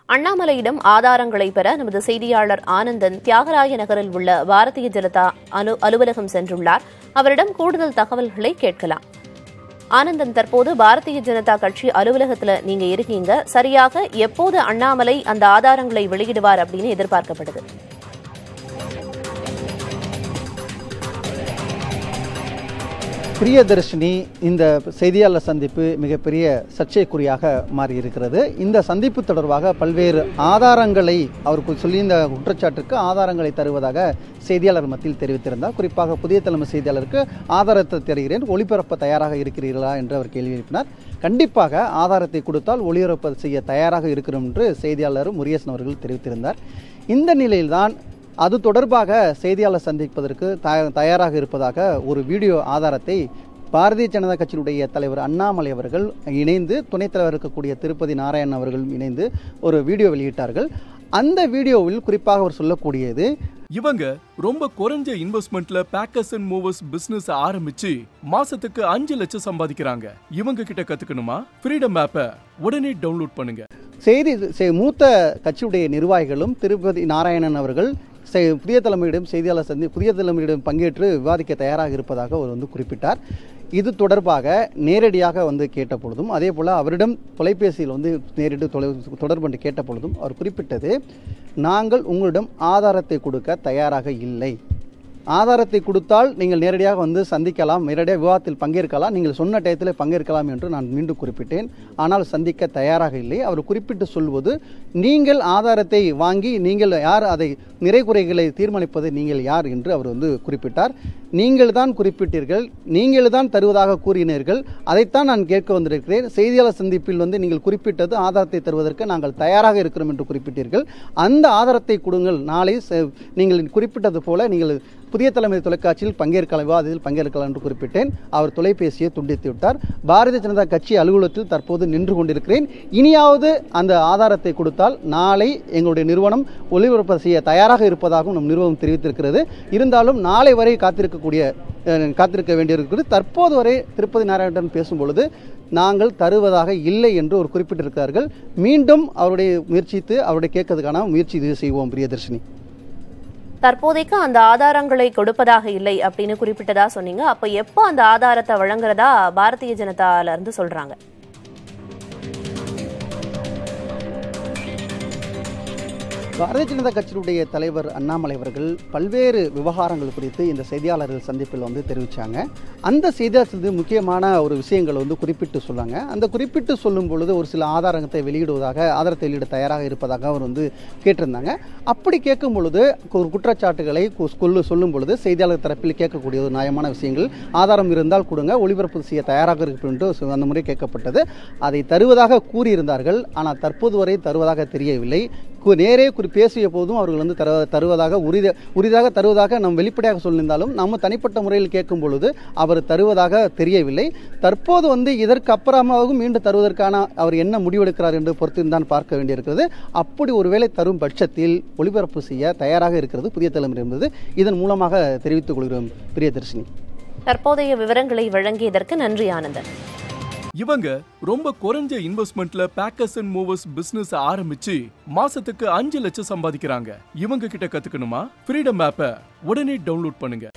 அண்ணாமலையிடம் ஆதாரங்களை பெற நமது செய்தியாளர் ஆனந்தன் தியாகராய நகரில் உள்ள பாரதிய ஜனதா அலு அலுவலகம் சென்றுள்ளார் அவரிடம் கூடுதல் தகவல்களை கேட்கலாம் ஆனந்தன் தற்போது பாரதிய ஜனதா கட்சி அலுவலகத்துல நீங்க இருக்கீங்க சரியாக எப்போது அண்ணாமலை அந்த ஆதாரங்களை வெளியிடுவார் அப்படின்னு எதிர்பார்க்கப்படுது பிரியதர்ஷினி இந்த செய்தியாளர் சந்திப்பு மிகப்பெரிய சர்ச்சைக்குறியாக மாறியிருக்கிறது இந்த சந்திப்பு தொடர்பாக பல்வேறு ஆதாரங்களை அவருக்கு சொல்லி இந்த குற்றச்சாட்டுக்கு ஆதாரங்களை தருவதாக செய்தியாளர் மத்தியில் தெரிவித்திருந்தார் குறிப்பாக புதிய தலைமை செய்தியாளருக்கு ஆதாரத்தை தருகிறேன் ஒளிபரப்ப தயாராக இருக்கிறீர்களா என்று அவர் கேள்வி எழுப்பினார் கண்டிப்பாக ஆதாரத்தை கொடுத்தால் ஒளிபரப்பு செய்ய தயாராக இருக்கிறோம் என்று செய்தியாளர் முருகேசன் அவர்கள் தெரிவித்திருந்தார் இந்த நிலையில்தான் அது தொடர்பாக செய்தியாளர் சந்திப்பதற்கு தய- தயாராக இருப்பதாக ஒரு வீடியோ ஆதாரத்தை பாரதிய ஜனதா கட்சியினுடைய தலைவர் அண்ணாமலை அவர்கள் இணைந்து துணைத் தலைவர் இருக்கக்கூடிய திருப்பதி நாராயணன் அவர்களும் இணைந்து ஒரு வீடியோ வெளியிட்டார்கள் அந்த வீடியோவில் குறிப்பாக அவர் சொல்லக்கூடியது இவங்க ரொம்ப குறைஞ்ச இன்வெஸ்ட்மெண்ட்ல பேக்கர்ஸ் அண்ட் மூவர்ஸ் பிசினஸ் ஆரம்பிச்சு மாசத்துக்கு அஞ்சு லட்சம் சம்பாதிக்கிறாங்க இவங்க கிட்ட கத்துக்கணுமா ஃப்ரீடம் ஆப்பை உடனே டவுன்லோட் பண்ணுங்க செய்தி செ- மூத்த கட்சியுடைய நிர்வாகிகளும் திருப்பதி நாராயணன் அவர்கள் செ- புதிய தலைமையிடம் செய்தியாளர் சந்தி புதிய தலைமையிடம் பங்கேற்று விவாதிக்க தயாராக இருப்பதாக அவர் வந்து குறிப்பிட்டார் இது தொடர்பாக நேரடியாக வந்து கேட்ட பொழுதும் அதே போல் அவரிடம் தொலைபேசியில் வந்து நேரிட்டு தொலை தொடர்பு கொண்டு கேட்ட பொழுதும் அவர் குறிப்பிட்டது நாங்கள் உங்களிடம் ஆதாரத்தை கொடுக்க தயாராக இல்லை ஆதாரத்தை கொடுத்தால் நீங்கள் நேரடியாக வந்து சந்திக்கலாம் நேரடியாக விவாதத்தில் பங்கேற்கலாம் நீங்கள் சொன்ன டயத்தில் பங்கேற்கலாம் என்று நான் மீண்டும் குறிப்பிட்டேன் ஆனால் சந்திக்க தயாராக இல்லை அவர் குறிப்பிட்டு சொல்வது நீங்கள் ஆதாரத்தை வாங்கி நீங்கள் யார் அதை நிறை குறைகளை தீர்மானிப்பது நீங்கள் யார் என்று அவர் வந்து குறிப்பிட்டார் நீங்கள் தான் குறிப்பிட்டீர்கள் நீங்கள் தான் தருவதாக கூறினீர்கள் அதைத்தான் நான் கேட்க வந்திருக்கிறேன் செய்தியாளர் சந்திப்பில் வந்து நீங்கள் குறிப்பிட்டது ஆதாரத்தை தருவதற்கு நாங்கள் தயாராக இருக்கிறோம் என்று குறிப்பிட்டீர்கள் அந்த ஆதாரத்தை கொடுங்கள் நாளை செ- நீங்கள் குறிப்பிட்டது போல நீங்கள் புதிய தலைமை தொலைக்காட்சியில் பங்கேற்கலாம் விவாதத்தில் பங்கேற்கலாம் என்று குறிப்பிட்டேன் அவர் தொலைபேசியை துண்டித்து விட்டார் பாரதிய ஜனதா கட்சி அலுவலகத்தில் தற்போது நின்று கொண்டிருக்கிறேன் இனியாவது அந்த ஆதாரத்தை கொடுத்தால் நாளை எங்களுடைய நிறுவனம் ஒளிபரப்பு செய்ய தயாராக இருப்பதாகவும் நம் நிறுவனம் தெரிவித்திருக்கிறது இருந்தாலும் நாளை வரை காத்திருக்கக்கூடிய அஹ், காத்திருக்க வேண்டியிருக்கிறது தற்போது வரை திருப்பதி நாராயணன் பேசும் பொழுது நாங்கள் தருவதாக இல்லை என்று ஒரு குறிப்பிட்டிருக்கிறார்கள் மீண்டும் அவருடைய முயற்சித்து அவருடைய கேட்கறதுக்கான முயற்சி இது செய்வோம் பிரியதர்ஷினி தற்போதைக்கு அந்த ஆதாரங்களை கொடுப்பதாக இல்லை அப்படின்னு குறிப்பிட்டதா சொன்னீங்க அப்ப எப்போ அந்த ஆதாரத்தை வழங்குறதா பாரதிய ஜனதால இருந்து சொல்றாங்க பாரதிய ஜனதா கட்சியினுடைய தலைவர் அண்ணாமலை அவர்கள் பல்வேறு விவகாரங்கள் குறித்து இந்த செய்தியாளர்கள் சந்திப்பில் வந்து தெரிவித்தாங்க அந்த செய்தியாளர் சந்திப்பு முக்கியமான ஒரு விஷயங்களை வந்து குறிப்பிட்டு சொன்னாங்க அந்த குறிப்பிட்டு சொல்லும் பொழுது ஒரு சில ஆதாரத்தை வெளியிடுவதாக ஆதாரத்தை வெளியிட தயாராக இருப்பதாக அவர் வந்து கேட்டிருந்தாங்க அப்படி கேட்கும் பொழுது ஒரு குற்றச்சாட்டுகளை கு- கொல்லு சொல்லும் பொழுது செய்தியாளர் தரப்பில் கேட்கக்கூடிய ஒரு நியாயமான விஷயங்கள் ஆதாரம் இருந்தால் கொடுங்க ஒளிபரப்பு செய்ய தயாராக இருக்கும் என்று சொ- அந்த முறை கேட்கப்பட்டது அதை தருவதாக கூறியிருந்தார்கள் ஆனால் தற்போது வரை தருவதாக தெரியவில்லை கு- நேரே குறி பேசிய போதும் அவர்கள் வந்து தர தருவதாக உரித உரிதாக தருவதாக நாம் வெளிப்படையாக சொல்லியிருந்தாலும் நம்ம தனிப்பட்ட முறையில் கேட்கும் பொழுது அவர் தருவதாக தெரியவில்லை தற்போது வந்து இதற்கு அப்புறமாகவும் மீண்டும் தருவதற்கான அவர் என்ன முடிவெடுக்கிறார் என்று பொறுத்திருந்தான் பார்க்க வேண்டியிருக்கிறது அப்படி ஒருவேளை தரும் பட்சத்தில் ஒளிபரப்பு செய்ய தயாராக இருக்கிறது புதிய தலைமுறை என்பது இதன் மூலமாக தெரிவித்துக் கொள்கிறோம் பிரியதர்ஷினி தற்போதைய விவரங்களை வழங்கியதற்கு நன்றி ஆனந்தன் இவங்க ரொம்ப குறைஞ்ச இன்வெஸ்ட்மெண்ட்ல பேக்கர்ஸ் அண்ட் மூவர்ஸ் பிசினஸ் ஆரம்பிச்சு மாசத்துக்கு அஞ்சு லட்சம் சம்பாதிக்கிறாங்க இவங்க கிட்ட கத்துக்கணுமா ஃப்ரீடம் ஆப்பை உடனே டவுன்லோட் பண்ணுங்க